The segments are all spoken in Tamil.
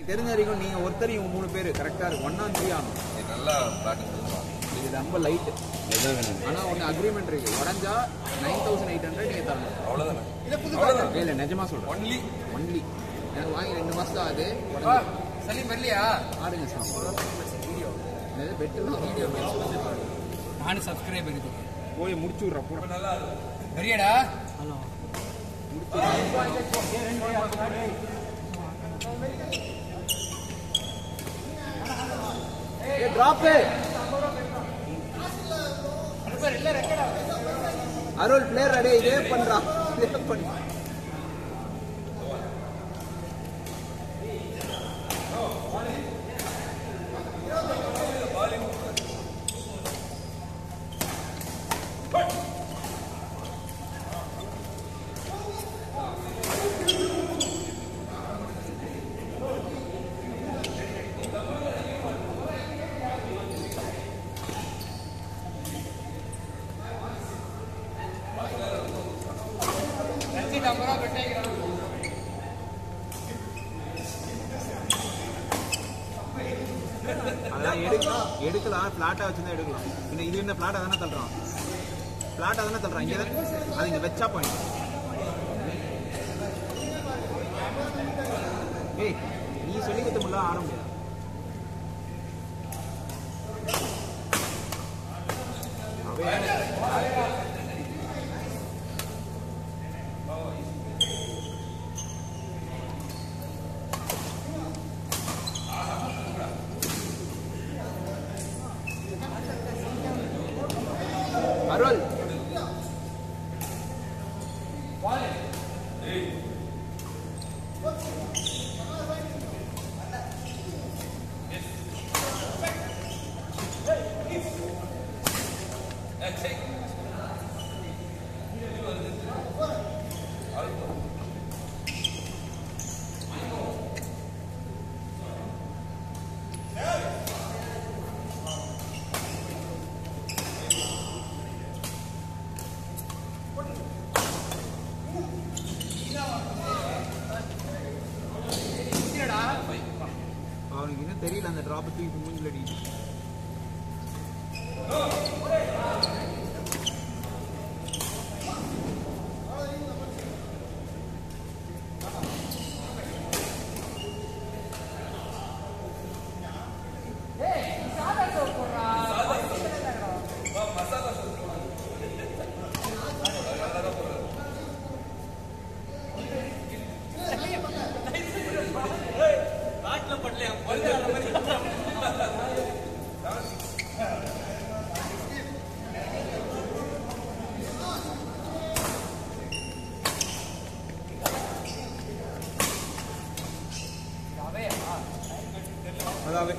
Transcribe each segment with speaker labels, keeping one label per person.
Speaker 1: எனக்கு தெரிஞ்ச வரைக்கும் நீங்க ஒருத்தர் இவங்க மூணு பேர் கரெக்டா இருக்கு ஒன் ஆன் த்ரீ ஆகணும்
Speaker 2: இது நல்லா பேட்டிங் பண்ணுவான்
Speaker 1: இது ரொம்ப லைட்
Speaker 2: எதுவும் வேணும்
Speaker 1: ஆனா ஒன்று அக்ரிமெண்ட் இருக்கு உடஞ்சா நைன் தௌசண்ட் எயிட் ஹண்ட்ரட் நீங்க தரணும்
Speaker 2: அவ்வளோதானே
Speaker 1: இல்ல, இல்ல நிஜமா சொல்றேன்
Speaker 2: ஒன்லி
Speaker 1: ஒன்லி எனக்கு வாங்கி ரெண்டு மாசம் தான் ஆகுது உடஞ்சு
Speaker 3: சலீம் வரலையா
Speaker 1: ஆடுங்க சார் என்னது பெட்டுலாம் வீடியோ
Speaker 3: நானும் சப்ஸ்கிரைப் பண்ணிருக்கேன்
Speaker 1: போய் முடிச்சு விட்றா பூரா
Speaker 3: வரியாடா
Speaker 1: டிராப் அருள் பிளேயர் அடே இதே பண்றான் இதே பண்றான்
Speaker 3: ரஞ்சித் அப்புறம் வெட்டாய்க்கிறான்
Speaker 1: அதெல்லாம் எடுக்கலாம் எடுக்கலாம் பிளாட்டா வச்சிருந்தா எடுக்கலாம் இன்னும் இது என்ன பிளாட்டா தானே தள்ளுறான் பிளாட்டா தானே தள்ளுறான் இங்கே தான் அது இங்கே வச்சா பாயிண்ட் ஏய் நீ சொல்லி கொடுத்த முடியல ஆட முடியாது அவன் அருள் அவனுக்கு இன்னும் தெரியல அந்த டிராப் தூக்கி மூஞ்சில் அடிக்குது அதாவே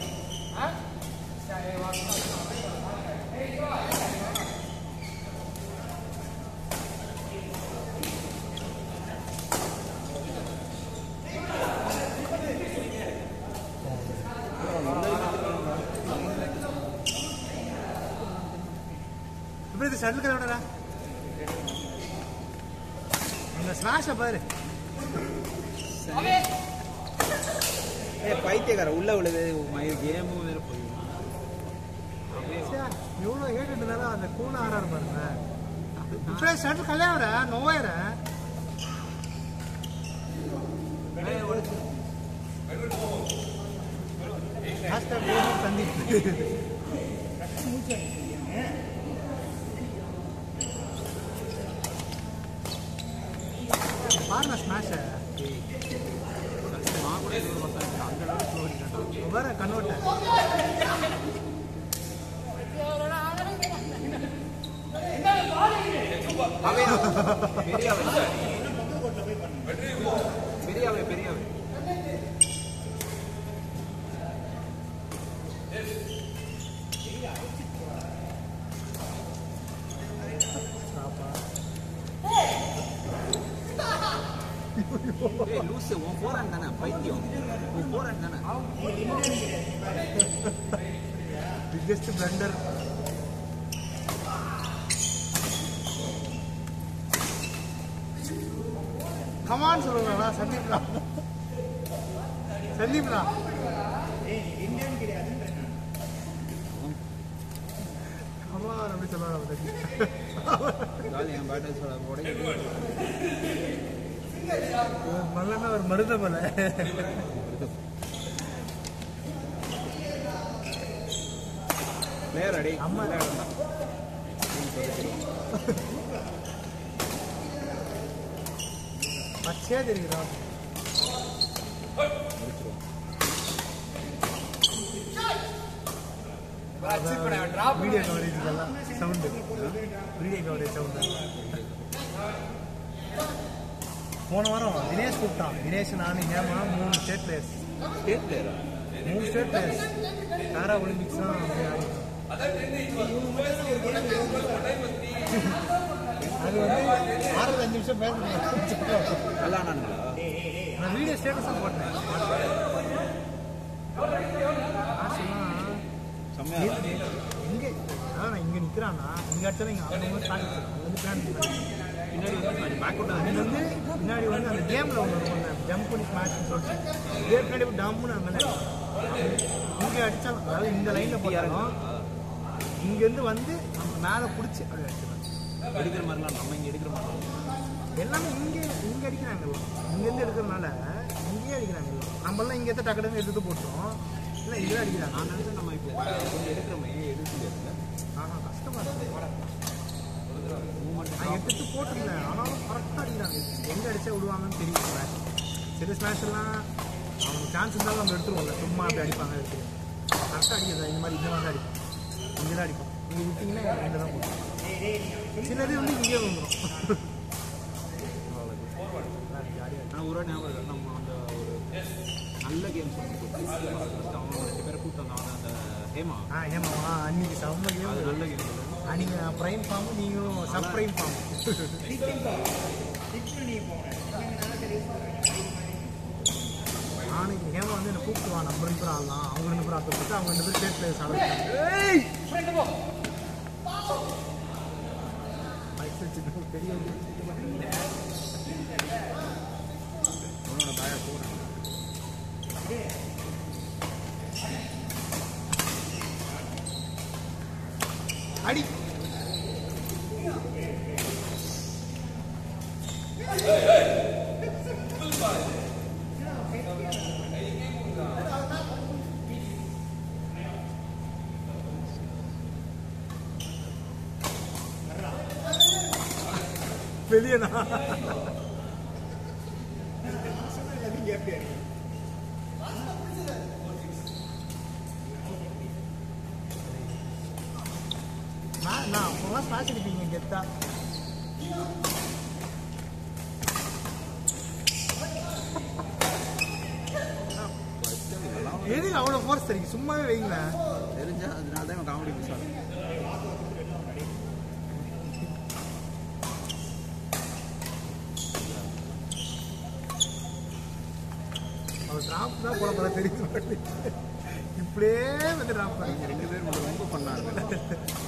Speaker 4: இப்படி இது ஷட்டில் விடடா அந்த ஸ்மாஷை பாரு
Speaker 1: ஏ பைத்தியக்கார உள்ள விழுது மயில் கேமும் வேற போய்
Speaker 4: இவ்வளோ ஏறிட்டு அந்த கூண ஆறாரு பாருங்க இப்படி ஷட்டில் கல்யாணம் நோவாயிர சந்தீப் பாருங்க ஸ்மாஷை
Speaker 1: நான் கூட இது ஒரு பசங்க அந்த அளவுக்கு slow அடிக்கிறான்டா.
Speaker 4: வர கன்வெர்ட்
Speaker 1: அவையா பெரியாவை பெரியாவை பெரியாவை ஏய் லூசு உன் போறான் தானே பைத்தியம் உன் போறான் தானே
Speaker 4: பிக்கெஸ்ட் பிளண்டர் கமான் சொல்லுங்களா சந்தீப் சந்தீப்னா கமான் அப்படி சொல்லுவாங்க
Speaker 1: காலி என் பேட்டர்ஸ் உடைக்க
Speaker 4: மல்லன்னா ஒரு மருத மலை
Speaker 1: பிளேயர் அடி
Speaker 4: அம்மா. பச்சையா தெரியுதா
Speaker 3: டிராப்
Speaker 4: வீடியோ கவரேஜ் இதெல்லாம் சவுண்டு வீடியோ கவரேஜ் சவுண்டு போன வாரம் தினேஷ் கூப்பிட்டான் தினேஷ் நான் ஹேமா மூணு ஸ்டேட் பிளேயர்ஸ்
Speaker 1: ஸ்டேட் பிளேயரா
Speaker 4: மூணு ஸ்டேட் பிளேயர்ஸ் பேரா ஒலிம்பிக்ஸ் தான் போய் ஆடினோம். அது வந்து ஆறு அஞ்சு நிமிஷம் பேசணும்
Speaker 1: நல்லா ஆனானுங்களா
Speaker 4: நான் வீடியோ ஸ்டேட்டஸ் தான் போட்டேன் ஆசைலாம்
Speaker 1: செம்மையா இருக்கு.
Speaker 4: எங்க அதான் நான் இங்க நிக்கிறான்னா இங்க அடிச்சாலும் இங்க அவங்க ஸ்டார்ட் வந்து பிளான்
Speaker 1: பின்னாடி வந்து பேக் அவுட்
Speaker 4: அது வந்து முன்னாடி வந்து அந்த கேம்ல ஒன்று இருக்கும் அந்த ஜம்ப் பண்ணி ஸ்மாஷ்னு சொல்லிட்டு இதே பின்னாடி டம்முன்னு அந்த மாதிரி இங்க அடிச்சாலும் அதாவது இந்த லைன்ல போட்டாலும் இங்க இருந்து வந்து மேல புடிச்சு அப்படி அடிச்சிடலாம்
Speaker 1: எடுக்கிற மாதிரிலாம் நம்ம இங்க எடுக்கிற மாதிரி
Speaker 4: எல்லாமே இங்கே இங்க அடிக்கிறாங்கல்ல இங்க இருந்து எடுக்கிறனால இங்கேயே அடிக்கிறாங்கல்ல நம்ம எல்லாம் இங்க எடுத்து டக்கு எடுத்து போட்டோம் இல்லை இங்கே அடிக்கிறாங்க
Speaker 1: நான் நினைச்சேன் நம்ம இப்போ கொஞ்சம் எடுக்கிறோமே எடுக்க முடியாது
Speaker 4: ஆஹா கஷ்டமா இருக்கு நான் எடுத்து போட்டிருந்தேன் ஆனாலும் கரெக்டாக அடிக்கிறாங்க எங்கே அடிச்சா விடுவாங்கன்னு தெரியும் ஸ்மாஷ் சில ஸ்மாஷ் எல்லாம் அவங்க சான்ஸ் இருந்தாலும் நம்ம எடுத்துருவோம்ல சும்மா அப்படி அடிப்பாங்க எடுத்து கரெக்டாக அடிக்கிறது இந்த மாதிரி இந்த மாதிரி தான் அடிப்போம் இங்கே தான் அடிப்போம் நீங்கள் விட்டீங்கன்னா இங்கே தான் போகும் சிலது வந்து இங்கே வந்துடும்
Speaker 1: ஆனால் ஒரு வாட்டி ஞாபகம் இருக்கு. நம்ம அந்த ஒரு நல்ல கேம் சொல்லி அவங்க ரெண்டு பேரை கூப்பிட்டு வந்தாங்க அந்த ஹேமா
Speaker 4: ஆ ஏமாவா அன்னைக்கு செம்ம
Speaker 1: அது
Speaker 4: கேம்
Speaker 1: நல்ல கேம்
Speaker 4: நீங்கள் ப்ரைம் ஃபார்ம் நீங்களும் சப் ப்ரைம் ஃபார்ம் நாளைக்கு ஹேமா வந்து என்னை கூப்பிட்டு வா நம்ம ரெண்டு பேரும் ஆடலாம் அவங்க ரெண்டு பேரும் ஆட்டு அவங்க ரெண்டு பேரும் ஸ்டேட் பிளேயர்ஸ் ஆடுறாங்க பெரிய
Speaker 1: உன்னோட பேக போகிறேன்
Speaker 4: அடி வெளியனா நான் நான் அப்போலாம் ஸ்மாஷ் அடிப்பீங்க கெத்தா எதுக்கு அவ்வளோ ஃபோர்ஸ் தெரியும் சும்மாவே வைங்களேன்
Speaker 1: தெரிஞ்சா அதனால தான் காமெடி மிஸ் ஆகும்
Speaker 4: அவர் டிராப் தான் போட போல தெரியுது இப்படியே வந்து டிராப் பண்ணி
Speaker 1: நீங்க ரெண்டு பேரும் மட்டும் ரொம்ப பண்ணாங்க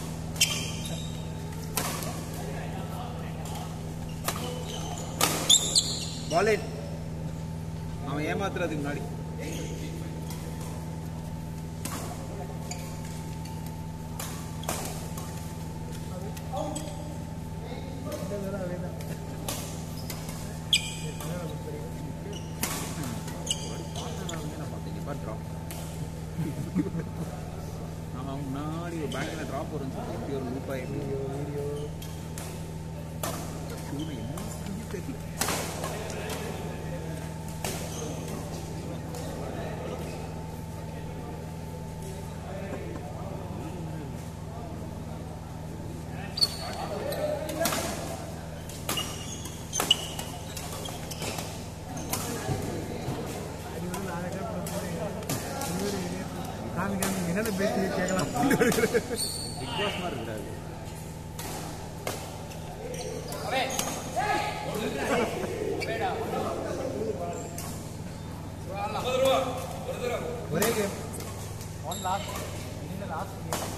Speaker 1: பாலேட் அவன் ஏமாத்துறதுக்கு முன்னாடி ட்ராப் அவன் முன்னாடி ஒரு பேங்க்ல ட்ராப் வரும்னு சொல்லி இப்படி ஒரு லூப் ஆகி என்ன செஞ்சு தெரியல
Speaker 4: காமி காமி என்னென்ன பேசி கேட்கலாம்
Speaker 1: பிக் பாஸ் மாதிரி இருக்காது
Speaker 4: ஒரே கேம் ஒன் லாஸ்ட் இந்த லாஸ்ட் கேம்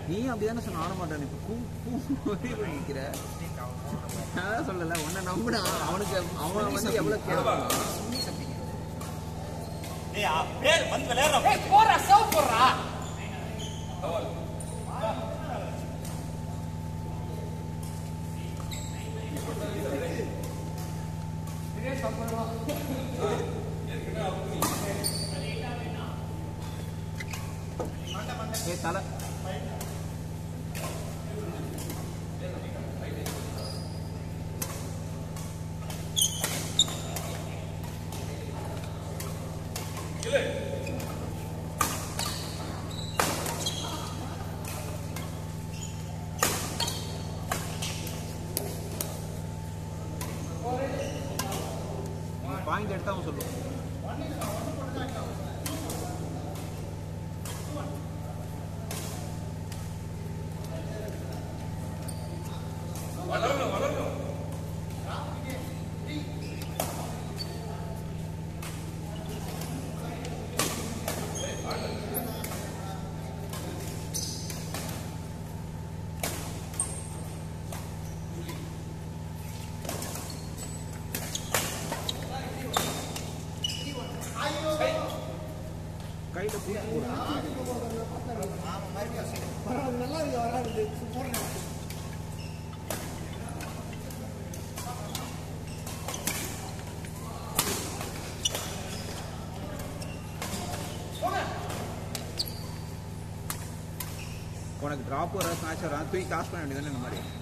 Speaker 1: நீ அப்படிதானே சொன்ன ஆட மாட்டான் இப்போ கூ கூ போய் நிற்கிற நான் சொல்லல உன்னை நம்பினா அவனுக்கு அவன் வந்து எவ்வளோ கேட்பான்
Speaker 3: ஏய் போறா சவ் போறா
Speaker 1: ஏ தலை பாயிண்ட் எடுத்து அவன் சொல்லுவான் கையில பூச்சி போடுறான் உனக்கு ட்ராப் வர ஸ்நாச் வர தூக்கி காசு பண்ண வேண்டியதானே இந்த மாதிரி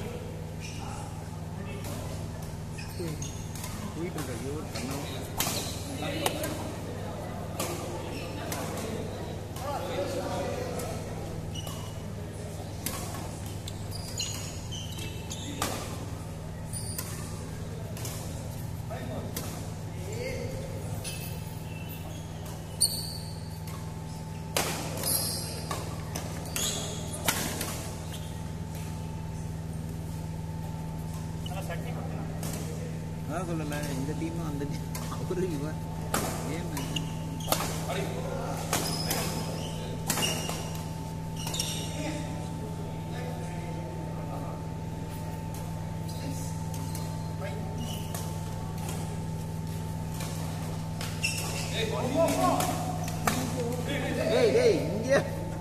Speaker 1: போயிட்டு இருக்க ஐயோ கண்ணா அதான் சொல்லல இந்த டீமும் அந்த டீம் அவரு இவன் ஏன் ஏய் ஏய் இங்கே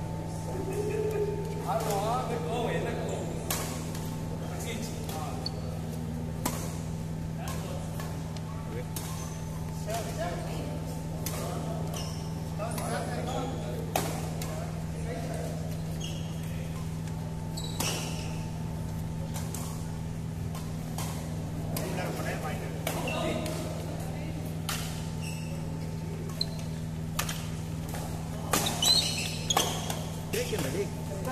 Speaker 1: கேட்கல டேய்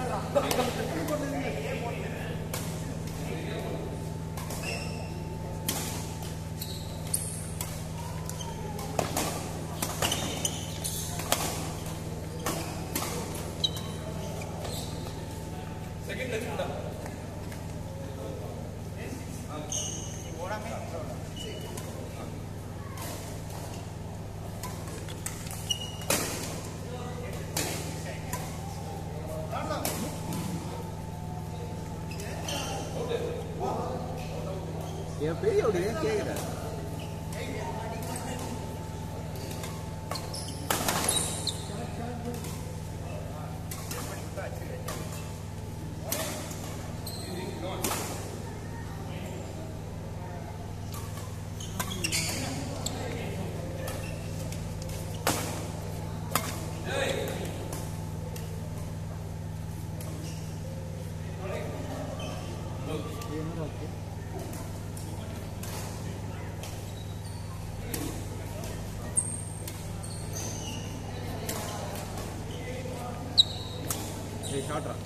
Speaker 1: என் பெரிய அப்படி ஏன் கேட்குற ஏய் ஷார்ட்ரா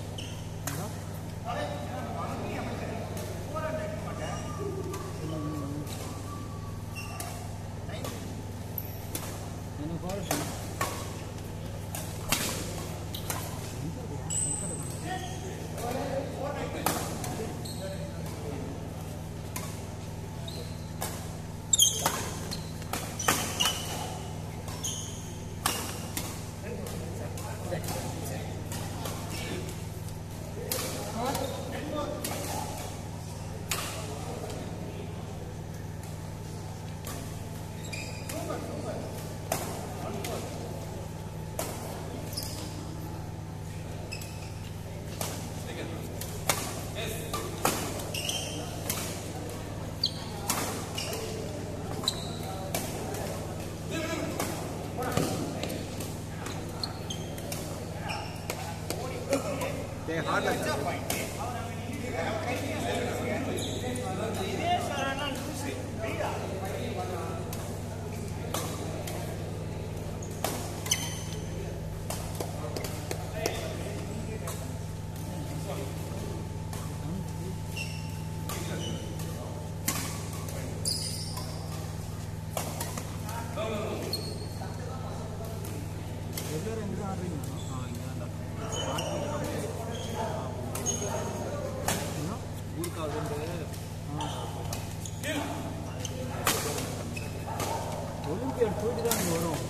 Speaker 1: ஒர்க் ஆகுதுன்ட்டு
Speaker 4: ஒலிம்பியாட் போயிட்டு தான் இங்கே வரும்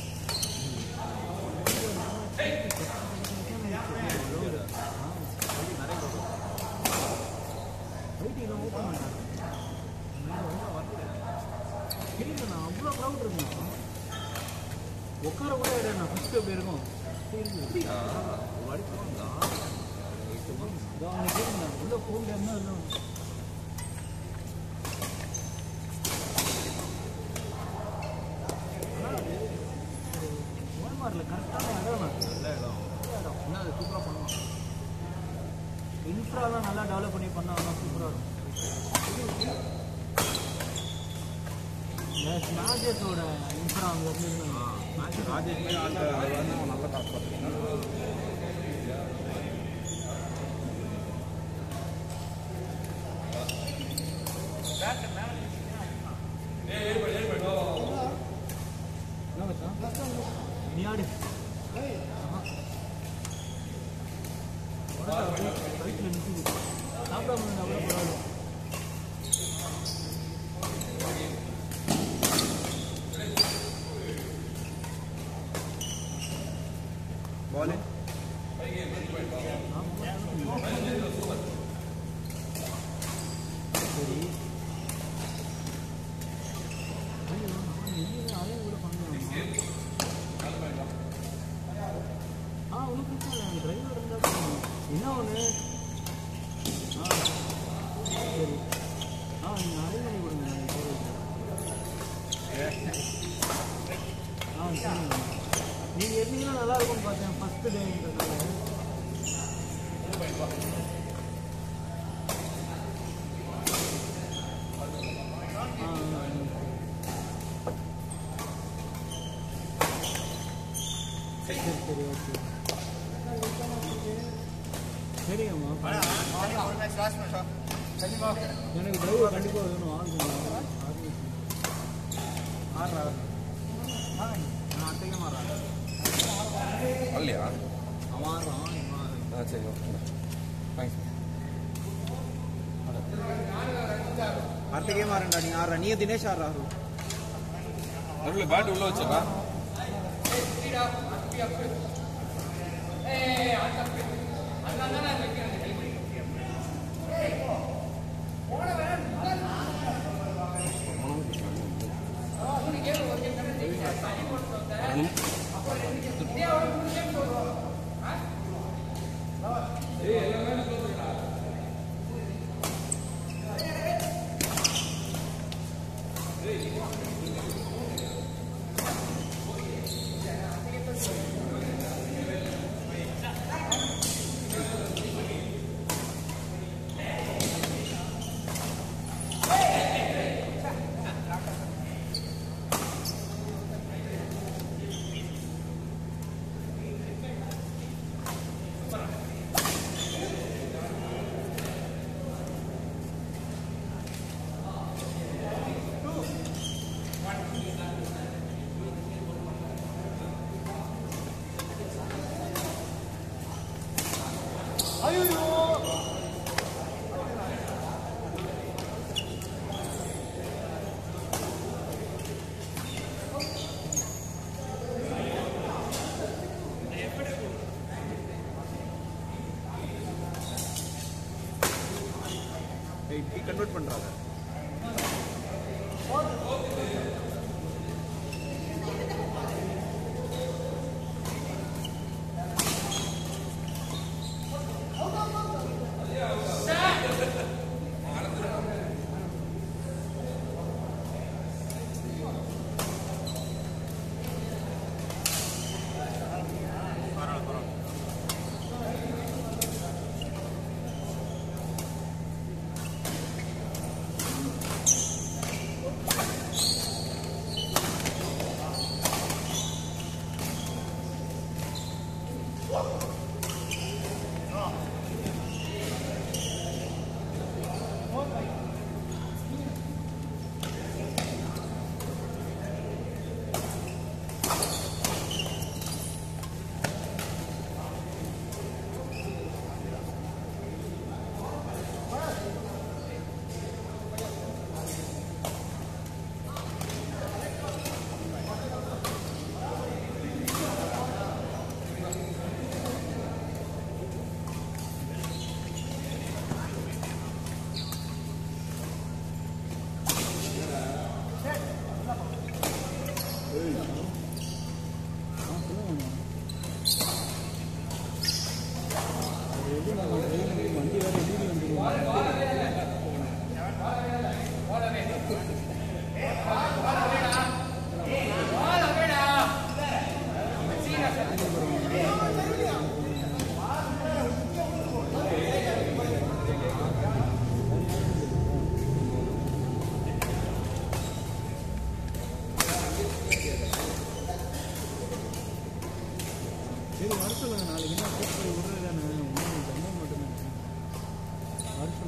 Speaker 4: வெயிட்டிங்லாம் ஓப்பன் பண்ணிட்டாங்க இல்லைண்ணா அவ்வளோ க்ரௌட் இருக்குண்ணா உட்கார கூட இடம் நான் ஃபஸ்ட்டு எப்படி இருக்கும் இதோ அவங்க கேட்குங்க உள்ள போக முடியாதுன்னா இல்லை ஓல்மாரில் கரெக்டான இடம்
Speaker 1: நல்ல இடம் இன்னும் அது சூப்பராக பண்ணுவோம்
Speaker 4: இன்ஃப்ராலாம் நல்லா டெவலப் பண்ணி பண்ணாங்கன்னா சூப்பராக இருக்கும் ஸ்மாஜஸோட இன்ஃப்ரா அங்கே இருந்து
Speaker 1: மேட்ச் ராஜேஷ் போய் அந்த அது வந்து அவன் நல்ல காசு பார்த்துருக்கான்
Speaker 4: என்ன மச்சான் நீ ஆடு வயிற்றில் நிற்குது சாப்பிடாம இருந்தால் கூட பரவாயில்ல
Speaker 1: பாலு
Speaker 4: சரி ஐயோ, நான் நீங்க அதையும் கூட பண்ணுவேன் ஆ ஒன்றும் பிரச்சனை இல்லை டிரைவர் இருந்தால் போதும். என்ன ஒன்று ஆ சரி ஆ நீங்கள் அரேஞ்ச் பண்ணி கொடுங்க நான் போகிறேன் ஆ சரிங்க நீங்கள் இருந்தீங்கன்னா நல்லா இருக்கும்னு பார்த்தேன் ஃபஸ்ட்டு டேன்றதுனால ஆ, ஆ, ஆ. சரி சரி ஓகே சரிங்கம்மா எனக்கு டிரைவர் கண்டிப்பாக வேணும் ஆள் வேணும். ஆள்
Speaker 1: ஆடுறா நான் அத்தைக்கு மாறான்
Speaker 2: வரலையா
Speaker 1: அவன் ஆடுறான் இவன்
Speaker 2: ஆ சரி ஓகே தேங்க்ஸ்
Speaker 1: அத்தைக்கே மாறேன்டா நீ ஆடுற நீ தினேஷ் ஆடுறா
Speaker 2: நடுவில் பேட் உள்ள வச்சா
Speaker 1: கன்வெர்ட் பண்றாங்க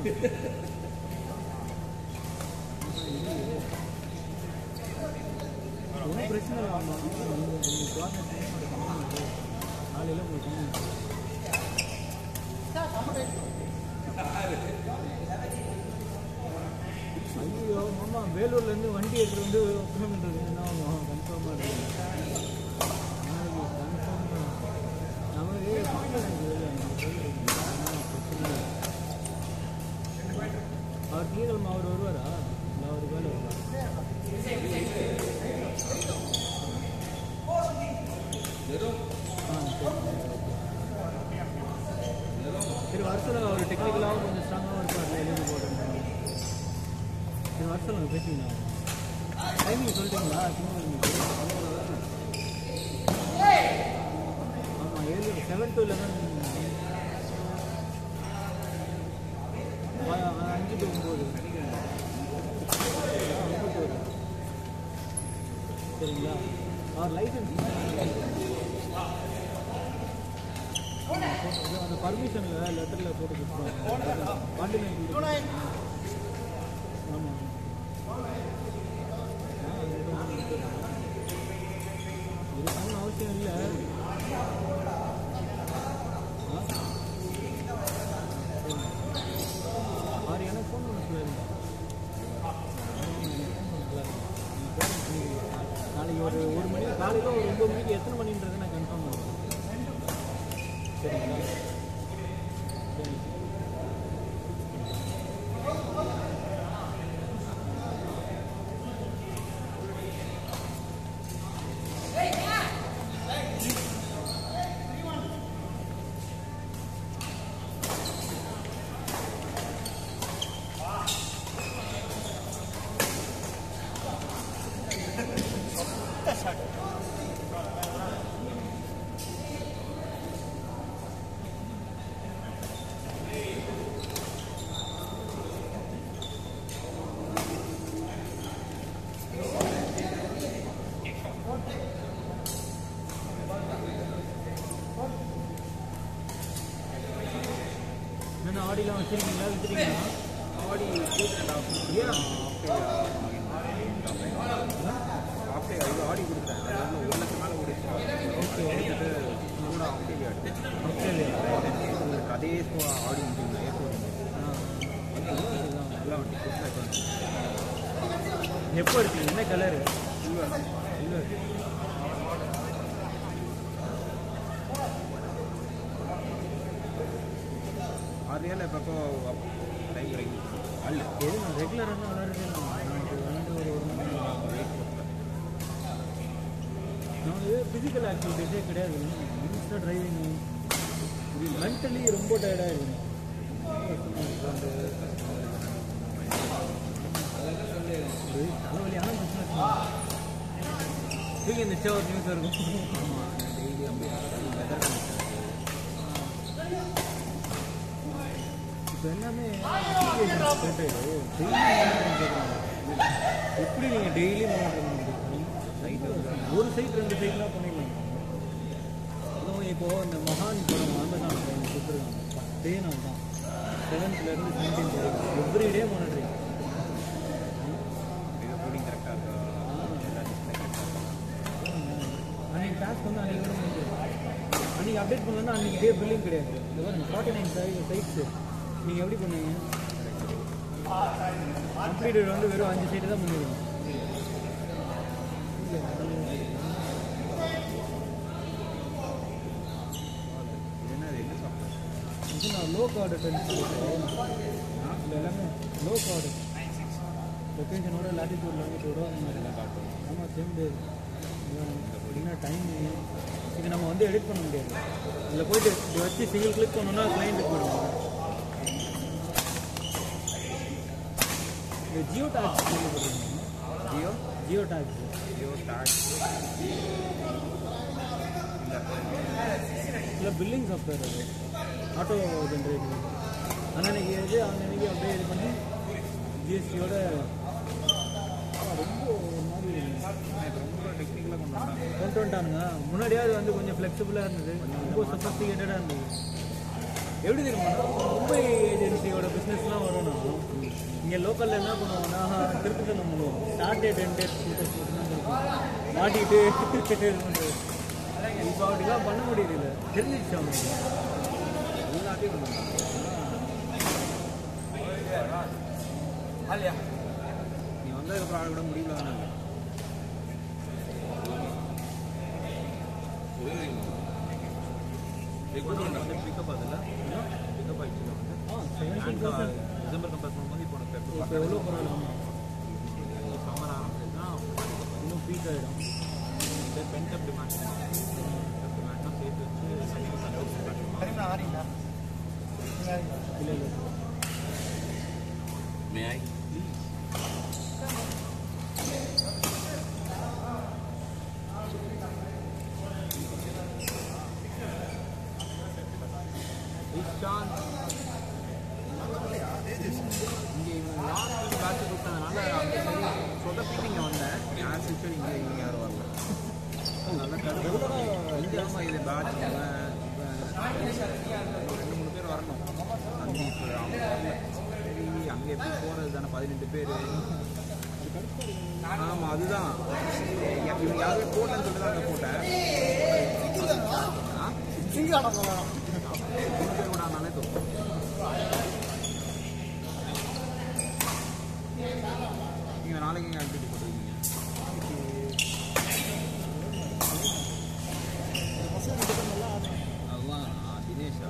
Speaker 4: ஒன்றும் பிரச்சனை இல்லை ஆமாம் நீங்கள் நீங்கள் ப்ராஜெக்ட் காலையில் உங்களுக்கு ஐயோ மாமா வேலூர்லேருந்து வண்டி எடுத்துட்டு வந்து ஓப்பன் பண்ணுறது என்ன ஆகும் கன்ஃபார்மாக இருக்கு நாளைக்கு கன்ஃபார்ம் நமக்கு பார்க்கலாம் இது பிரச்சனை இல்லை. அவர் திங்கக்கிழமை அவர் வருவாரா இல்லை அவருக்கு வேலை வருவாரா ஆ சரி சரி வருஷம் அவர் டெக்னிக்கலாகவும் கொஞ்சம் ஸ்ட்ராங்காகவும் இருப்பார் எழுதி போட்டுருந்தாங்க சரி வருஷம் பேசிங்களா டைமிங் சொல்லிட்டீங்களா திங்கக்கிழமைக்கு ஆமாம் ஏழு செவன் டு லெவன் அஞ்சு டு ஒம்பது சரிங்களா அவர் லைசன்ஸ் அந்த பர்மிஷனில் லெட்டரில் போட்டு கொடுத்துருவாங்க காண்டினென்ட் ஆமாம் இருக்கணும்னு அவசியம் இல்லை ஆறு எனக்கு ஃபோன் பண்ண சொல்லிருங்க நாளைக்கு ஒரு ஒரு மணி காலையில் ஒரு ஒம்பது மணிக்கு எத்தனை மணின்றது நான் கன்ஃபார்ம் பண்ணுறேன் சரிங்களா சரி என்ன ஆடிலாம் வச்சிருக்கீங்களா வித்துறீங்களா
Speaker 1: ஆடி
Speaker 4: ஏன்
Speaker 1: ஆஃப்டே இது ஆடி கொடுத்தேன் அது வந்து ஒரு லட்சம் மேலே ஓடிச்சு
Speaker 4: ஓகே
Speaker 1: எடுத்துட்டு கூட ஆஃப்டே ஆடி
Speaker 4: ஆஸ்திரேலியா
Speaker 1: அதே ஸ்கோ ஆடி முடியும் ஏர்போர்ட்
Speaker 4: ஆ அதுதான்.
Speaker 1: நல்லா வண்டி புதுசாக
Speaker 4: எப்போ இருக்கு என்ன கலரு
Speaker 1: சில்வர்
Speaker 4: சில்வர்
Speaker 1: ஆறியால் எப்பப்போ டைம் கிடைக்கும் அல்ல
Speaker 4: எது நான் ரெகுலராக விளாடுறதே நமக்கு வந்து ஒரு ஒரு மணி நேரம் நமக்கு ஃபிசிக்கல் ஆக்டிவிட்டிஸே கிடையாது இன்ஸ்டா டிரைவிங் மென்டலி ரொம்ப டயர்டாக இருக்கும் ஒரு தலைவலியான பிஸ்னஸ் தூக்கி இந்த ஒரு நியூஸ் இருக்கும்
Speaker 1: ஆமாம் டெய்லி அப்படி வெதர்
Speaker 4: இப்போ எல்லாமே applications போட்டு daily monitoring கேட்குறாங்க. எப்படி நீங்கள் டெய்லி மானிட்டர் பண்ணுறீங்க ஒரு சைட் ரெண்டு சைட்லாம் பண்ணிடலாம் அதுவும் இப்போ இந்த மகான் படம் அமேசான் பிரைம் கொடுத்துருக்காங்க பத்தே நாள் தான் செவன்த்லேருந்து செவன்டீன் வரைக்கும் எவ்ரி டே மானிட்டரிங்
Speaker 1: இது கூலிங் கரெக்டாக
Speaker 4: அன்னைக்கு டாஸ்க் வந்து அன்னைக்கு கூட முடிஞ்சிடும் அன்னைக்கு அப்டேட் பண்ணலன்னா அன்னைக்கு டே பில்லிங் கிடையாது ஃபார்ட்டி நைன் சைட்ஸ் நீங்கள் எப்படி பண்ணுவீங்க கம்ப்ளீட்டட் வந்து வெறும் அஞ்சு சைடு தான் பண்ணிடுவோம்
Speaker 1: என்ன இது என்ன சாப்பிட்டேன்
Speaker 4: இது நான் லோ கார்டு டென்ஸ் இது எல்லாமே லோ கார்டு லொக்கேஷனோட லாட்டிடியூட் லாங்கிடியூடோ ஆமாம் சேம் டே என்ன டைம் இது நம்ம வந்து எடிட் பண்ண முடியாது இதில் போயிட்டு இதை வச்சு சிங்கிள் கிளிக் பண்ணோம்னா கிளைண்ட்டுக்கு போயிடுவோம் இது ஜியோ டாக்ஸ் கேள்விப்பட்டிருக்கீங்க
Speaker 1: geo
Speaker 4: geo tags
Speaker 1: geo tags
Speaker 4: இல்லை பில்லிங் சாஃப்ட்வேர் அது ஆட்டோ ஜென்ரேட் அன்னன்னைக்கு எது அன்னன்னைக்கு அப்படியே இது பண்ணி ஜிஎஸ்டியோட ரொம்ப ஒரு மாதிரி
Speaker 1: இப்போ ரொம்ப டெக்னிக்கலாக கொண்டு வந்தாங்க
Speaker 4: கொண்டு வந்துட்டானுங்க முன்னாடியாவது வந்து கொஞ்சம் ஃப்ளெக்சிபிளாக இருந்தது ரொம்ப சொஃபஸ்டிகேட்டடாக இருந்தது
Speaker 5: எப்படி தெரியுமா மும்பை ஏஜென்சியோட பிஸ்னஸ்லாம் வரும்னா இங்கே லோக்கலில் என்ன பண்ணுவோம்னா திருப்பி நம்ம பண்ணுவோம் ஸ்டார்ட் டேட் என் டேட் மாட்டிட்டு இது பண்ணுறது இப்போ அப்படிலாம் பண்ண முடியல தெரிஞ்சிருச்சு அவனுக்கு எல்லாத்தையும் பண்ணுவாங்க
Speaker 1: நீ வந்ததுக்கப்புறம் ஆள் கூட முடியல தானே வந்து பிக்கப் அதில் பிக்கப் ஆயிடுச்சு வந்து
Speaker 5: ஆ செவன்டீன் பர்சன்ட்
Speaker 1: டிசம்பர் கம்பேர் பண்ணும்போது இப்போ உனக்கு
Speaker 5: இப்போ எவ்வளோ பரவாயில்ல
Speaker 1: சம்மர் ஆரம்பிச்சுன்னா
Speaker 5: இன்னும் பீக் ஆகிடும்
Speaker 1: பென்டப் டிமாண்ட் டிமாண்ட்லாம் சேர்த்து வச்சு
Speaker 4: சரிங்களா ஆறீங்களா
Speaker 5: இல்லை இல்லை
Speaker 2: மே ஐ
Speaker 1: இஷான் இங்கே இவங்க லாஸ்ட் பேட்ச் கொடுத்ததுனால அங்கே சரி சொதப்பிட்டு இங்கே வந்தேன் யார் சிஸ்டர் இங்கே இங்கே யாரும் வரல நல்லா கடுப்பு இங்கே ஆமாம் இது பேட்ச் ரெண்டு மூணு பேர் வரணும் சந்தீப் அவங்க வரல சரி அங்கே எப்படி போகிறது தானே பதினெட்டு பேர் ஆமாம் அதுதான் இவங்க யாருமே போட்டேன்னு சொல்லிட்டு தான் அங்கே போட்டேன் ஆ? மூணு பேர் கூட ஆனாலே தோணும் நீங்கள் நாளைக்கு எங்கே ஆக்டிவிட்டி போட்டுருக்கீங்க அதுதான் நான் தினேஷா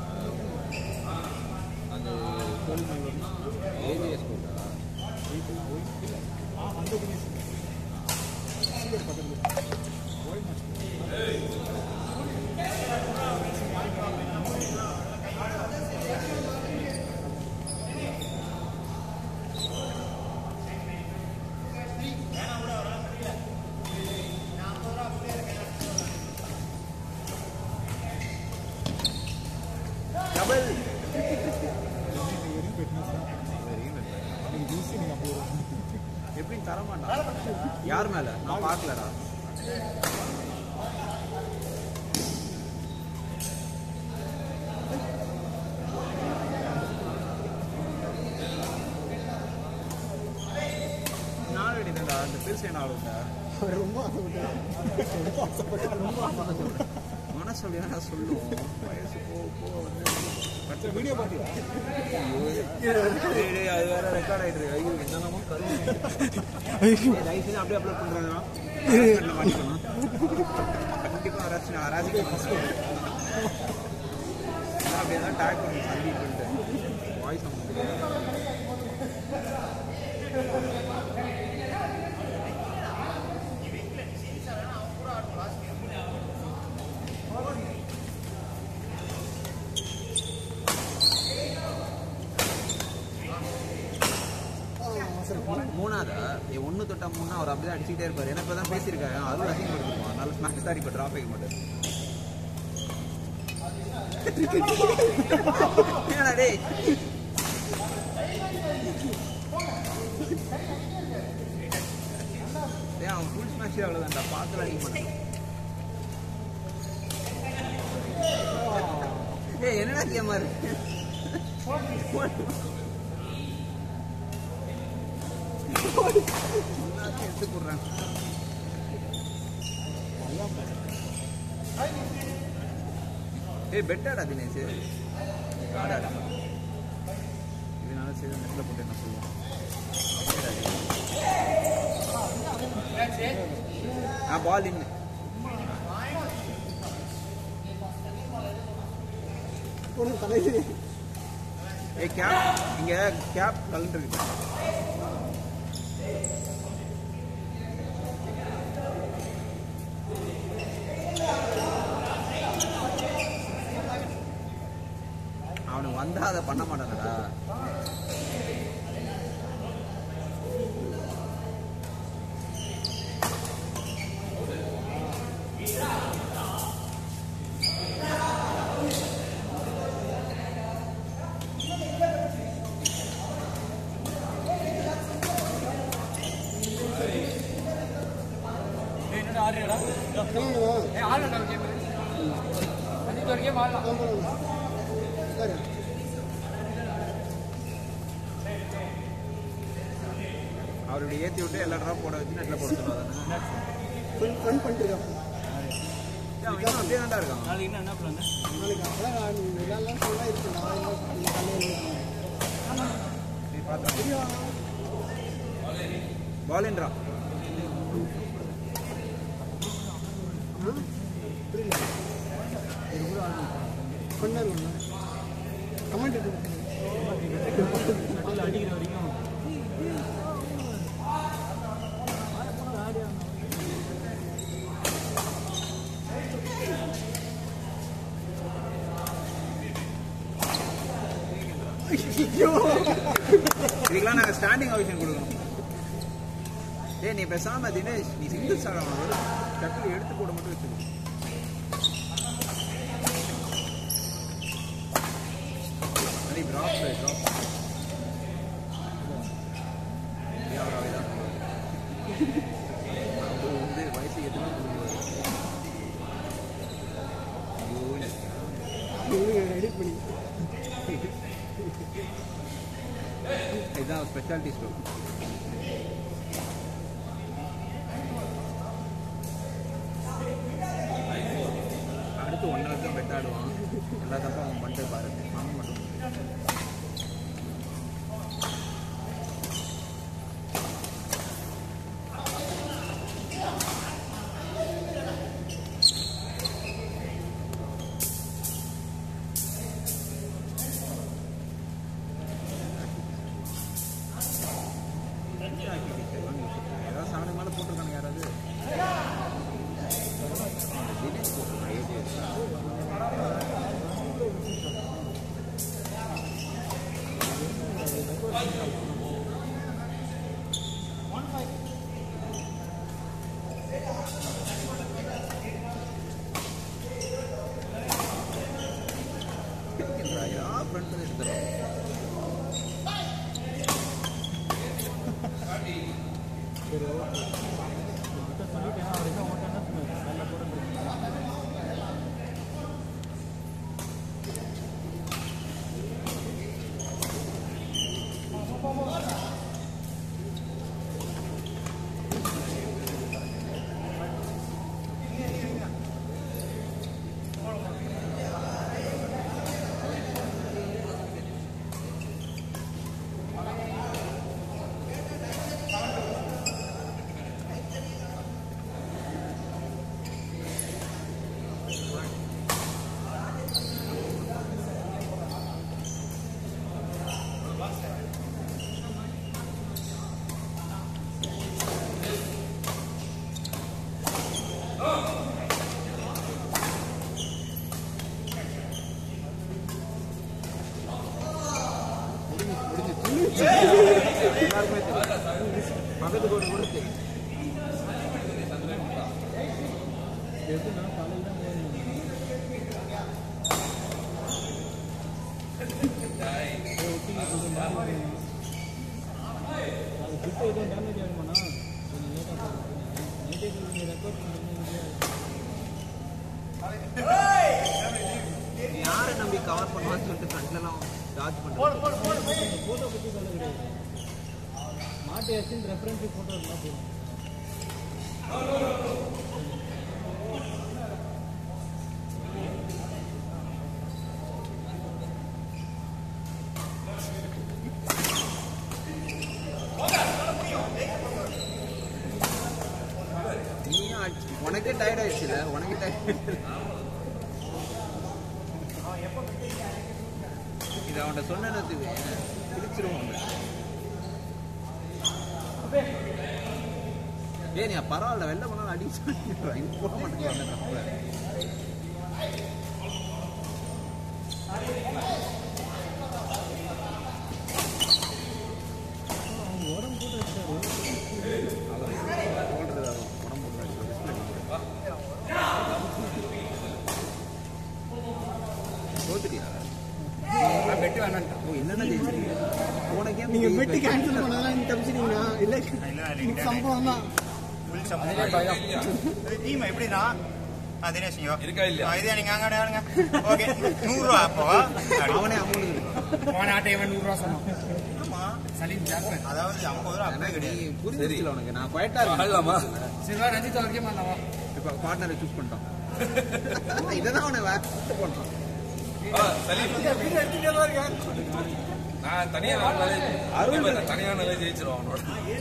Speaker 1: அது கோல்மையூர்னா ஏஜிஎஸ் கோட்டா டபுள் எப்படி தர மாட்டான் யார் மேல நான் பார்க்கலடா நாள் வேண்டியதுடா அந்த பெருசு என்ன ஆளுங்க
Speaker 4: ரொம்ப ஆசைப்பட்டேன் ரொம்ப ஆசைப்பட்டேன்
Speaker 1: மனசு அப்படியா சொல்லும் வயசு போக போக வந்து
Speaker 4: வீடியோ பார்த்தியா
Speaker 1: டேய், டேய், அது வேற ரெக்கார்ட் ஆயிட்டு இருக்கு ஐயோ என்னென்னமோ கருவி தயவு செய்து அப்படியே அப்லோட் பண்றாங்க மாட்டிக்கணும் கண்டிப்பா அரசு அராஜிக்க ஃபர்ஸ்ட் அப்படியே தான் டேக் பண்ணி சந்தீப் பண்ணிட்டு வாய்ஸ் அவங்க மூணாவதா ஏ ஒன்று தொட்டா மூணா அவர் அப்படியே அடிச்சுக்கிட்டே இருப்பார் ஏன்னா இப்போ தான் பேசியிருக்காரு அதுவும் அசிங்கப்படுத்துமா அதனால ஸ்நாக்ஸ் தான் இப்போ ட்ராப் ஆக மாட்டார் ஏடா டேய் டேய் அவன் ஃபுல் ஸ்மாஷ் அவ்வளோதான்டா பார்த்துல அடிக்க மாட்டான் ஏய் என்னடா கேமா இருக்கு எல்லாத்தையும் எடுத்து போடுறாங்க ஏய் பெட்டாடா தினேஷ் ஆடாடா இதனால சரி நெட்டில் போட்டு என்ன சொல்லுவோம் ஆ பால் இன் ஏய் கேப் இங்க கேப் கலண்டு இருக்கு அவனுக்கு வந்தா அதை பண்ண மாட்டானடா
Speaker 4: சரி
Speaker 1: அவருடைய ஏற்றி விட்டு எல்லா ட்ராப் போட வச்சு நெட்டில் போட சொன்னாங்க
Speaker 6: ஃபன் ஃபன் பண்ணிட்டு இருக்கான்
Speaker 1: அவன் இன்னும் அப்படியே தான்டா இருக்கான்
Speaker 5: நாளைக்கு என்ன என்ன பிளான்
Speaker 6: நாளைக்கு அதான் நீ விளையாடலாம் சொல்லலாம் இருக்கு நான் என்ன காலையில்
Speaker 1: நீ பார்த்தா பாலின்றா
Speaker 6: புரியல பண்ணாரு கமெண்ட்
Speaker 5: ஷட்டில் அடிக்கிற வரைக்கும்
Speaker 1: இதுக்கெல்லாம் நாங்கள் ஸ்டாண்டிங் ஆப்ஷன் கொடுக்கணும் டேய் நீ பேசாம தினேஷ் நீ சிங்கிள்ஸ் ஆட சட்டில் எடுத்து போட மட்டும் வச்சுக்கோ அடி ட்ராப் ட்ராப் வந்து வயசு எதுனா
Speaker 6: எடிட் பண்ணி
Speaker 1: இதுதான் ஸ்பெஷாலிட்டி ஸ்டோர் அடுத்து ஒன் ஹவர் தான் பெட் ஆடுவான் எல்லா தப்பும் அவன் பண்ணிட்டு பாரு அவன் மட்டும் ஏதாவது செவனுக்கு மேலே போட்டிருக்காங்க யாராவது தினேஷ் போட்டிருக்கான் ஏஜிஎஸ் யார் ஃப்ரெண்ட் எடுத்துறான்
Speaker 5: அவர்கிட்ட சொல்லிட்டேன் அவர் என்ன ஓட்டேன்னா நல்ல போட்டு
Speaker 1: எல்லாருக்குமே தெரியும் பக்கத்து கோடு கூட தெரியும்
Speaker 5: எதுனா காலையில் தான் போயிருந்தேன் அது கிட்ட எதுவும் டேமேஜ் ஆகுமாண்ணா கொஞ்சம் லேட்டாக போகிறேன் நைட்டே நீங்கள் ரெக்கார்ட் பண்ணுறீங்க
Speaker 1: யாரை நம்பி கவர் பண்ணுவான்னு சொல்லிட்டு ஃப்ரண்ட்லலாம் டார்ஜ் பண்ணுறேன்
Speaker 5: ஃபோட்டோ பற்றி சொல்ல கிடையாது மாட்டு எஸ்டின் ரெஃபரன்ஸ் ஃபோட்டோ இருந்தால் போதும்
Speaker 1: நீயும் அடிச்சு உனக்கே டயர்ட் ஆயிடுச்சுல உனக்கே டயர்ட் இது அவன்கிட்ட சொன்னதுக்கு பிடிச்சிருவாங்க ஏய் நீ பரவாயில்ல வெளில போனாலும் அடி இது போட மாட்டேங்கிறாங்க தப்பு சொல்றது உடம்பு தோத்துட்டியா பெட்டு வேணாம் ஓ என்னென்ன ஜெயிச்சிருக்கீங்க போன கேம்
Speaker 6: நீங்க பெட்டு கேன்சல் பண்ணதெல்லாம் நீங்க தப்பிச்சிட்டீங்கன்னா இல்ல இன்னைக்கு சம்பவம் தான்
Speaker 3: ஃபுல் சம்பளம் டீம் எப்படின்னா ஆ தினேஷ் நீங்க
Speaker 2: இருக்கா இல்லையா?
Speaker 3: ஆ, இதே நீங்க அங்கே ஆடுங்க ஓகே நூறுரூவா அப்போ
Speaker 1: அவனே அமௌண்ட்
Speaker 3: ஆமா
Speaker 7: சலீம் ஜாஃபர்
Speaker 3: அதாவது ஐம்பது ரூபா அப்படியே
Speaker 1: நீ
Speaker 3: கிடையாது
Speaker 1: புரிஞ்சிச்சுல உனக்கு நான் குவைட்டா
Speaker 2: ஆடலாமா?
Speaker 7: சரி வா ரஞ்சித் அவருக்கே மாறலாமா
Speaker 1: இப்போ பார்ட்னரை சூஸ் பண்ணிட்டோம் இதான் அவனை வேற பண்ணுறான்
Speaker 2: ஆ, சலீம். நான் தனியா நாளாலே அருள் தனியா நாளே ஜெயிச்சிருவான் அவனோட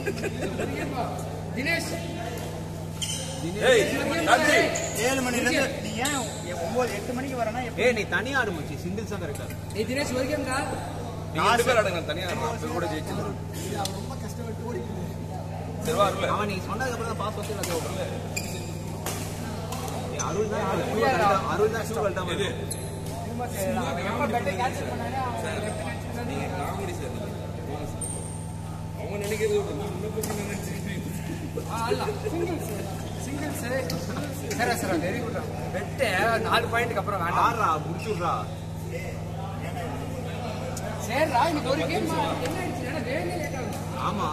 Speaker 7: தினேஷ்
Speaker 2: ஏய் கார்த்தி
Speaker 3: ஏழு மணில இருந்து நீ ஏன் ஒன்பது எட்டு மணிக்கு வரனா
Speaker 1: ஏ நீ தனியா ஆடு மச்சி சிங்கிள்ஸ் தான் கரெக்டா
Speaker 7: ஏய் தினேஷ் வரைக்கும்டா
Speaker 2: நீங்க ரெண்டு பேர் ஆடுங்க தனியா ஆடுங்க அப்ப கூட ஜெயிச்சிருவான் சரி வா அருள்
Speaker 1: அவன் நீ சொன்னதுக்கு அப்புறம் தான் பாஸ் வந்து நான் சொல்றேன் அருள் தான் அருள் தான் ஸ்டூல் தான்
Speaker 2: இது
Speaker 7: நம்ம பெட்டை கேன்சல் பண்ணாலே
Speaker 2: நீங்க காமெடி சார் நீங்க போங்க சார். அவங்க நினைக்கிறது விட நீ இன்னும் கொஞ்சம் நினைச்சிருக்கீங்க
Speaker 7: ஆடலாம் சிங்கிள்ஸ் சிங்கிள்ஸ் சரி சரி வெரி குட் பெட்டு நாலு பாயிண்ட்டுக்கு அப்புறம் வேண்டாம்
Speaker 1: ஆடுறா முடிச்சுடுறா
Speaker 7: சரிடா இன்னைக்கு ஒரு கேம் என்ன ஆயிடுச்சு ஏன்னா வேலையே லேட் ஆகுது
Speaker 1: ஆமா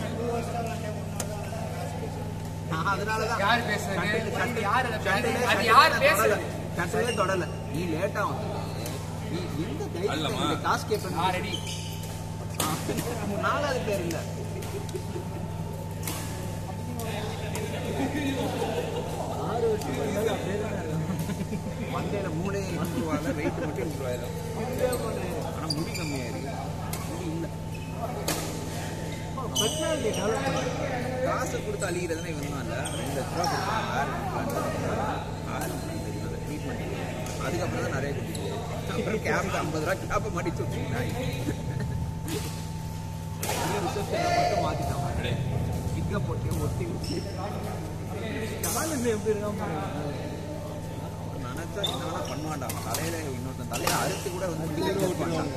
Speaker 1: நான் அதனாலதான்
Speaker 7: யார் பேசுறது
Speaker 1: கட்டில்
Speaker 7: அது யார் அதை
Speaker 1: கட்டிலே
Speaker 7: பேசுறது? அது யார் பேசுறது
Speaker 1: கட்டிலே தொடல நீ லேட்டா வந்து நீ எந்த
Speaker 2: அல்லம்மா.
Speaker 1: தைரியத்துல காசு கேட்பேன்
Speaker 7: நான் ரெடி
Speaker 1: நாலாவது பேர் இல்ல
Speaker 5: ஆறு வருஷம் இருந்தாலும் அப்படியே தான் இருக்கும்
Speaker 1: மந்தையில மூணே இம்ப்ரூவ் ஆகல வெயிட் மட்டும் இம்ப்ரூவ் ஆயிடும் ஆனா முடி கம்மியா இருக்கு முடி இல்ல
Speaker 5: பர்சனாலிட்டி டெவலப் பண்ணி
Speaker 1: காசு கொடுத்து அழிகிறதுனா இவன் தான் இல்ல ரெண்டு லட்ச ரூபா கொடுத்தாங்க ஹேர் ட்ரீட்மெண்ட் அதுக்கப்புறம் தான் நிறைய கொடுத்துச்சு அப்புறம் கேப் ஐம்பது ரூபா கேப்பை மாட்டிச்சு வச்சுருந்தாங்க ரிசப்ஷனில் மட்டும் மாற்றிட்டான் விக்க போட்டு ஒட்டி வச்சு
Speaker 5: காலேஜ் எப்படி இருக்காம பாருங்க.
Speaker 1: நினைச்சா என்ன வேணா பண்ணுவான்டா தலையில இன்னொருத்தன் தலையில அறுத்து கூட வந்து முடியல ஓட்டுவாங்க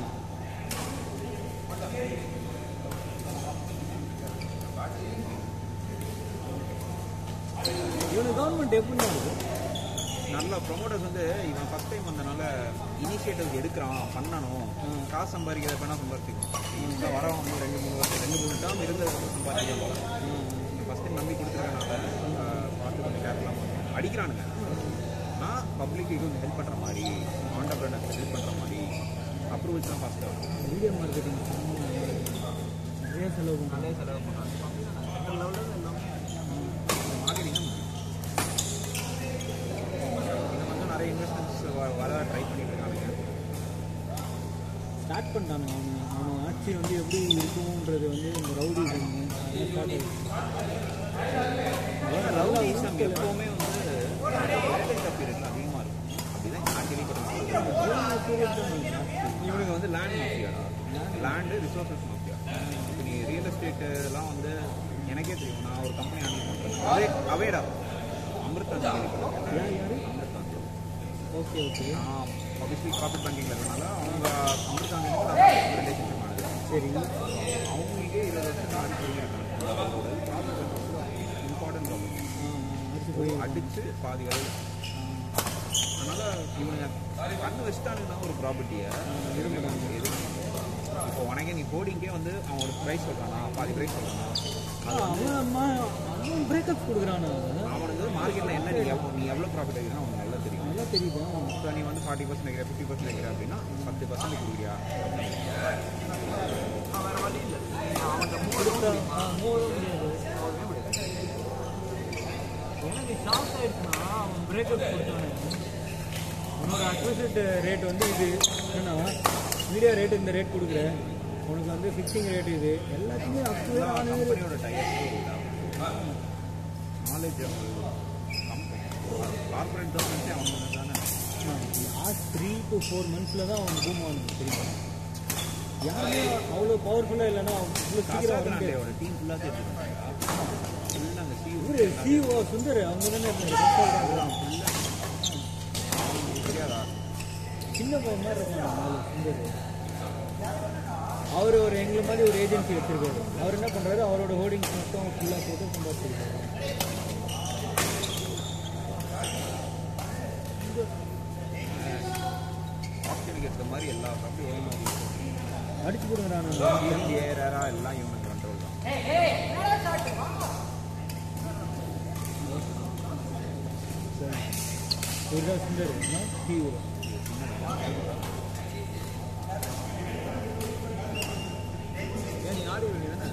Speaker 5: இவனுக்கு கவர்மெண்ட் எப்படி இருக்கு
Speaker 1: நல்ல ப்ரொமோட்டர்ஸ் வந்து இவன் ஃபர்ஸ்ட் டைம் வந்தனால இனிஷியேட்டிவ் எடுக்கிறான் பண்ணணும் காசு சம்பாதிக்கிறத வேணா சம்பாதிச்சிக்கும் இப்போ வரவன் வந்து ரெண்டு மூணு வருஷம் ரெண்டு மூணு டேர்ம் இருந்து சம்பாதிக்க போல ஃபர்ஸ்ட் டைம் நம்பி கொடுத்துருக்கனால பார்த்து கொஞ்சம் கேர்ஃபுல்லாக அடிக்கிறானுங்க நான் பப்ளிக்கு கொஞ்சம் ஹெல்ப் பண்ணுற மாதிரி ஆண்டர்பிரனர்ஸ் ஹெல்ப் பண்ணுற மாதிரி அப்ரூவல்ஸ் தான் ஃபஸ்ட்டு ஆகும்
Speaker 5: மீடியா மார்க்கெட்டிங் நிறைய செலவு பண்ணாங்க
Speaker 1: நிறைய செலவு பண்ணாங்க லெவலில் எல்லாம் மார்க்கெட்டிங் இதை வந்து நிறைய இன்வெஸ்ட்மெண்ட்ஸ் வர ட்ரை பண்ணிட்டு இருக்காங்க
Speaker 5: ஸ்டார்ட் பண்ணிட்டானுங்க அவனு அவன் ஆட்சி வந்து எப்படி இருக்கும்ன்றது வந்து இந்த ரவுடி ஸ்டார்ட்
Speaker 1: ரவுடிசம் எப்பவுமே வந்து வேலைத்த பீரியட்ல அதிகமாக இருக்கும் அப்படிதான் நான் கேள்விப்பட்டிருக்கேன் இவனுக்கு வந்து லேண்ட் மாஃபியாடா லேண்டு ரிசோர்சஸ் மாஃபியா இப்போ நீ ரியல் எஸ்டேட்டுலாம் வந்து எனக்கே தெரியும் நான் ஒரு கம்பெனி ஹேண்டில் பண்ணுறேன் அவே அவேடா அமிர்தான் கேள்விப்பட்டிருக்கேன் அமிர்தான்
Speaker 5: ஓகே ஓகே
Speaker 1: நான் ஆப்வியஸ்லி கார்பரேட் பேங்கிங்கில் இருக்கனால அவங்க அமிர்தான் ரிலேஷன்ஷிப் ஆனது
Speaker 5: சரி
Speaker 1: அவங்களுக்கே இருபது வருஷம் நான் இருக்காங்க இம்பார்ட்டன்ட் ப்ராப்ளம்
Speaker 5: ஆ, ஆ, அடிச்சு போய்
Speaker 1: அடிச்சு பாதி வேலை அதனால இவங்க கண்ணு வச்சுட்டானுங்கன்னா ஒரு ப்ராப்பர்ட்டியை இப்போ உனக்கே நீ கோடிங்கே வந்து அவன் ஒரு ப்ரைஸ் சொல்றானா பாதி ப்ரைஸ் சொல்றானா
Speaker 5: ஆ, அவன் அம்மா அவன் பிரேக்கப் கொடுக்குறான்
Speaker 1: அவனுக்கு மார்க்கெட்டில் என்ன நீ எவ்வளோ நீ எவ்வளோ ப்ராஃபிட் வைக்கிறா அவனுக்கு நல்லா தெரியும்
Speaker 5: நல்லா தெரியுது
Speaker 1: இப்போ நீ வந்து ஃபார்ட்டி பர்சன்ட் வைக்கிற ஃபிஃப்டி பர்சன்ட் வைக்கிற அப்படின்னா பத்து பர்சன்ட் கொடுக்குறியா வேற வழி இல்லை
Speaker 5: கொடுத்தா ஆ, மூவ் முடியாது எனக்கு ஷாக் ஆயிடுச்சுன்னா அவன் பிரேக்கப் கொடுத்தானே உன்னோட அக்வசிட் ரேட் வந்து இது என்னன்னா மீடியா ரேட் இந்த ரேட் கொடுக்குற உனக்கு வந்து ஃபிக்ஸிங் ரேட் இது எல்லாத்தையுமே அப்வே ஆனது
Speaker 1: கம்பெனியோட டயர்ஸ் நாலேஜ் கார்பரேட் கவர்மெண்ட்டே அவங்க தானே
Speaker 5: லாஸ்ட் த்ரீ டு ஃபோர் மந்த்ஸில் தான் அவன் பூம் ஆகணும் தெரியுமா யாருமே அவ்வளோ பவர்ஃபுல்லாக இல்லைன்னா அவன் இவ்வளோ சீக்கிரம் வர முடியாது
Speaker 1: காசாகிராண்டேயோட டீம் ஃபுல்லாக தேர்ந்துருக்காங்க ஃபுல்லாக அந்த சி
Speaker 5: இவரு சிஓ சுந்தர் அவங்க தானே இருந்தாங்க
Speaker 1: தெரியாதா
Speaker 5: சின்ன பையன் மாதிரி இருக்காங்க நாலு சுந்தர் அவர் ஒரு எங்களை மாதிரி ஒரு ஏஜென்சி வச்சிருக்காரு அவர் என்ன பண்றாரு அவரோட ஹோர்டிங்ஸ் மட்டும் ஃபுல்லாக போட்டு சம்பாதிச்சிருக்காரு
Speaker 1: ஆப்ஷனுக்கு ஏற்ற மாதிரி எல்லா ப்ராப்பர்ட்டி
Speaker 5: அடிச்சு கொடுக்குறாங்க
Speaker 1: ஏரா எல்லாம் இவனுக்கு கண்ட்ரோல் தான்
Speaker 5: இவர் தான் சுந்தர் சிஓ
Speaker 1: ஆடி வேண்டியதானே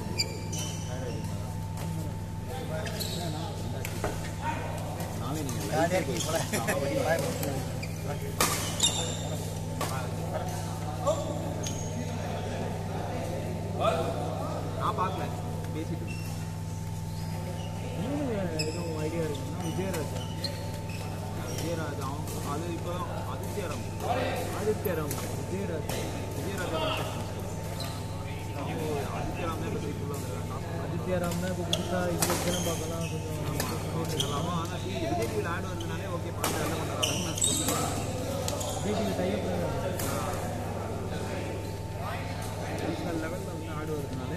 Speaker 1: நாளை நீங்கள்
Speaker 3: ஜாலியாக இருக்கீங்க போல
Speaker 1: நான் பார்க்கல பேசிட்டு
Speaker 5: எதுவும் ஐடியா இருக்குன்னா விஜயராஜா
Speaker 1: விஜயராஜ் அவன் அது இப்போ அதித்யரம்
Speaker 5: ஆதித்யராம் விஜயராஜா
Speaker 1: விஜயராஜா ஆதித்யராம் தான் பற்றி சொல்லுவாங்க
Speaker 5: ஆதித்யராம்னா இப்போ புதுசாக இங்கே இருக்கிற பார்க்கலாம் கொஞ்சம்
Speaker 1: அவன் ஆனால் விஜய் டிவியில் ஆடு வருதுனாலே ஓகே பார்த்து என்ன பண்ணுறாங்க
Speaker 5: வீட்டுக்கு டைப்
Speaker 1: நேஷனல் லெவலில் வந்து ஆடு வருதுனாலே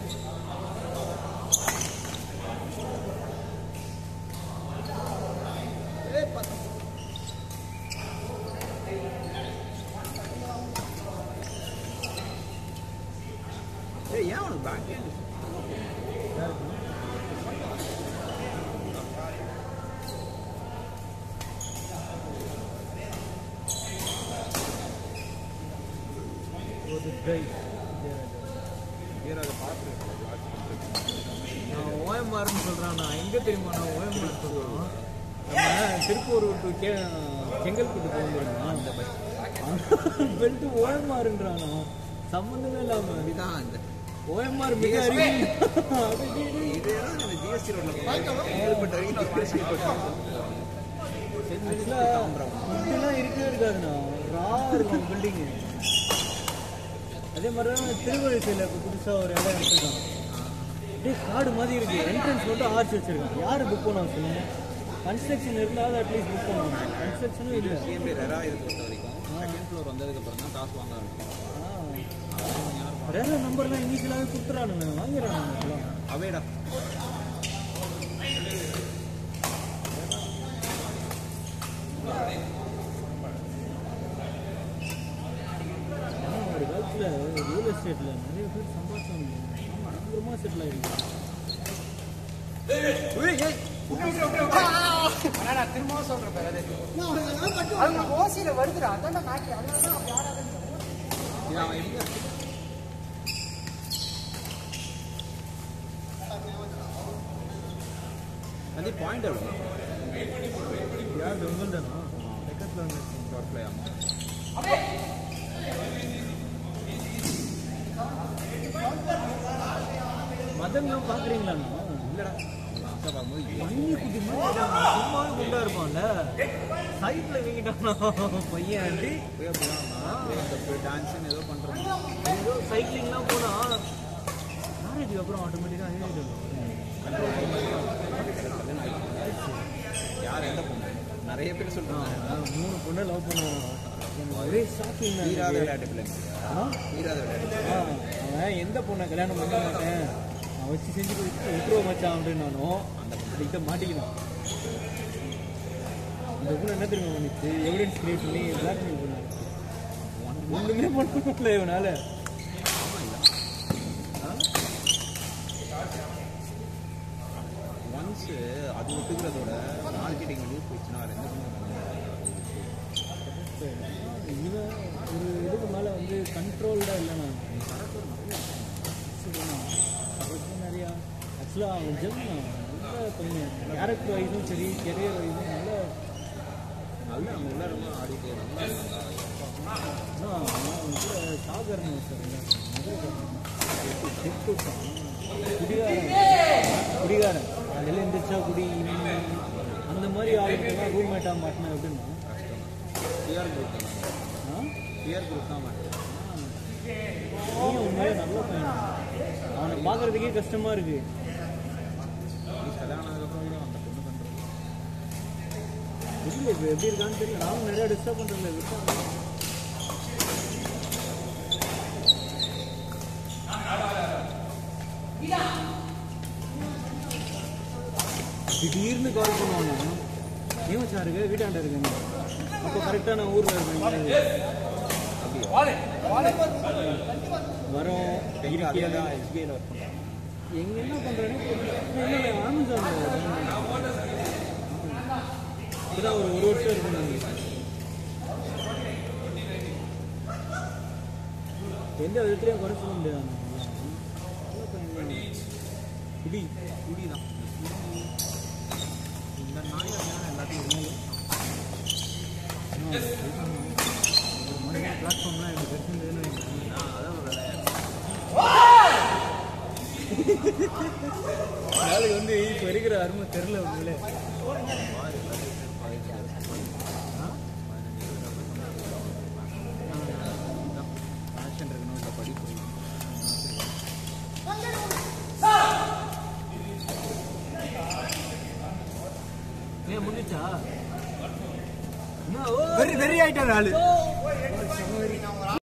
Speaker 1: ஏய் ஏன் உனக்கு பேக்
Speaker 5: ஒரு கை விஜயராஜா
Speaker 1: வீராஜை பார்த்து
Speaker 5: நான் ஓஎம்ஆர்னு சொல்கிறேன் நான் எங்கே தெரியுமா நான் ஓஎம்ஆர் சொல்கிறோம் நம்ம திருப்பூர் டு கே செங்கல்பட்டு போகிறோம் அந்த பஸ் அந்த பெல்ட் ஓஎம்ஆர்ன்றானா சம்மந்தமே இல்லாமல்
Speaker 1: இதுதான் இந்த
Speaker 5: ஓஎம்ஆர் மிக அருகில்
Speaker 1: இது ஏதாவது இந்த ஜிஎஸ்டி ரோட்ல செங்கல்பட்டு வரைக்கும் ஜிஎஸ்டி
Speaker 5: இப்படிலாம் இருக்கவே இருக்காதுண்ணா ரா இருக்கும் பில்டிங்கு அதே மாதிரி தான் திருவள்ளுவத்தில் இப்போ புதுசாக ஒரு இடம் எடுத்துருக்காங்க அப்படியே காடு மாதிரி இருக்கு என்ட்ரன்ஸ் மட்டும் ஆர்ச் வச்சிருக்காங்க யார் புக் பண்ணுவாங்க சொல்லுங்க கன்ஸ்ட்ரக்ஷன் இருந்தாலும் அட்லீஸ்ட் புக் பண்ணுவாங்க கன்ஸ்ட்ரக்ஷனும் இல்லை
Speaker 1: சிஎம்பி ரெரா இது பொறுத்த வரைக்கும் செகண்ட் ஃப்ளோர் வந்ததுக்கு அப்புறம் தான் காசு வாங்க ஆரம்பிக்கும்
Speaker 5: வேற நம்பர்லாம் இனிஷியலாகவே கொடுத்துறானுங்க வாங்கிடுறானுங்க
Speaker 1: அவேடா
Speaker 5: ஆனால் ஒரு காலத்தில் ரியல் எஸ்டேட்டில் நிறைய பேர் சம்பாதிச்சாங்க பயங்கரமாக செட்டில் ஆகிடுச்சு
Speaker 7: ஆனா திரும்பவும் சொல்றேன் பாரு அது. அது உனக்கு ஓசியில வருதுடா அதான் காட்டி அதனால தான் அப்படி ஆடாதுன்னு
Speaker 1: இது அவன் எங்க அது பாயிண்ட் எவ்வளோ
Speaker 5: யார் உங்கள் தானா பக்கத்தில் வந்து
Speaker 1: ஷார்ட் பிளே ஆமாம்
Speaker 5: மதம்லாம் பார்க்குறீங்களாண்ணா
Speaker 1: இல்லைடா லாஸ்ட்டாக பார்க்கும்போது
Speaker 5: மண்ணி குட்டி மாதிரி இருக்காங்க. சும்மாவே குண்டா இருப்பான்ல சைட்ல வீங்கிட்டானா பையன் ஆண்டி
Speaker 1: போய் அப்படிதான் டான்ஸுன்னு ஏதோ பண்ணுறோம்
Speaker 5: ஏதோ சைக்கிளிங்லாம் போனா மேரேஜுக்கு அப்புறம் ஆட்டோமேட்டிக்காக
Speaker 1: யார் எந்த பொண்ணு நிறைய பேர் சொல்கிறாங்க
Speaker 5: மூணு பொண்ணை லவ் பண்ணுவான் எனக்கு ஒரே ஷாக்கிங்
Speaker 1: தீராத விளையாட்டு பிள்ளைங்க தீராத விளையாட்டு
Speaker 5: அவன் எந்த பொண்ணை கல்யாணம் பண்ண மாட்டேன் அவன் வச்சு செஞ்சு கொடுத்து விட்டுருவ மச்சான் அப்படின்னு நானும் அந்த பொண்ணு மாட்டிக்கினான் அந்த பொண்ணு என்ன தெரியுமா பண்ணிச்சு எவிடன்ஸ் கிரியேட் பண்ணி பிளாக்மெயில் பண்ணாரு ஒன்றுமே பண்ண முடியல இவனால
Speaker 1: ஒன்ஸ் அது ஒத்துக்கிறதோட மார்க்கெட்டிங் லூஸ் போயிடுச்சுன்னா அது என்ன பண்ணுவாங்க
Speaker 5: இவன் ஒரு இதுக்கு மேலே வந்து கண்ட்ரோல்டாக இல்லை நான் சரக்கு நிறையா ஆக்சுவலாக அவன் ஜெம் நல்ல பையன் கேரக்டர் வைஸும் சரி கெரியர் வைஸும் நல்ல
Speaker 1: நல்ல அவங்க எல்லாருமே ஆடிட்டு நல்லா
Speaker 5: ஆனால் அவன் கூட சாகர்னு சார் குடிகாரன் குடிகாரன் அதில் எந்திரிச்சா குடி அந்த மாதிரி ஆளுங்கெல்லாம் ரூம்மேட்டாக மாட்டினேன் அப்படின்னா
Speaker 1: பியர் குரூப் தான்
Speaker 5: ஆ
Speaker 1: பியர் குரூப் தான் மாட்டேன்
Speaker 5: நீ உண்மையிலே நல்ல பையன் அவனை பார்க்கறதுக்கே கஷ்டமா இருக்கு
Speaker 1: நீ கல்யாணம் ஆனதுக்கப்புறம் கூட அந்த பொண்ணு பண்ணுறது
Speaker 5: தெரியல இப்போ எப்படி இருக்கான்னு தெரியல நானும் நிறைய டிஸ்டர்ப் பண்ணுறதில்ல விட்டா திடீர்னு கால் பண்ணுவானா ஏன் வச்சா இருக்கு வீட்டாண்ட இருக்கேன் அப்போ கரெக்டாக நான் ஊரில் இருக்கேன் வரோம் இருக்கியா
Speaker 1: எஸ்பிஐயில் ஒர்க் பண்ணுறாங்க
Speaker 5: எங்க என்ன பண்றேன்னு அமேசான் இப்பதான் ஒரு ஒரு வருஷம் இருக்கு நாங்க எந்த விதத்துலயும் குறை சொல்ல முடியாது நல்ல பையன்
Speaker 4: குடி குடி தான் இந்த நாய் அப்படின்னா எல்லாத்தையும் உணவு ஒரு மனிதன் பிளாட்ஃபார்ம்லாம் எனக்கு தெரிஞ்சிருந்ததுன்னு வைங்களேன்.
Speaker 5: நாளைக்கு வந்து இப்போ இருக்கிற அருமை தெரில உங்களே
Speaker 4: ஃபேஷன் இருக்கணும் இல்லை படிப்பு இருக்கணும்.
Speaker 5: ஏன் முடிச்சா
Speaker 4: வெறி வெறி ஆயிட்டாரு ஆளு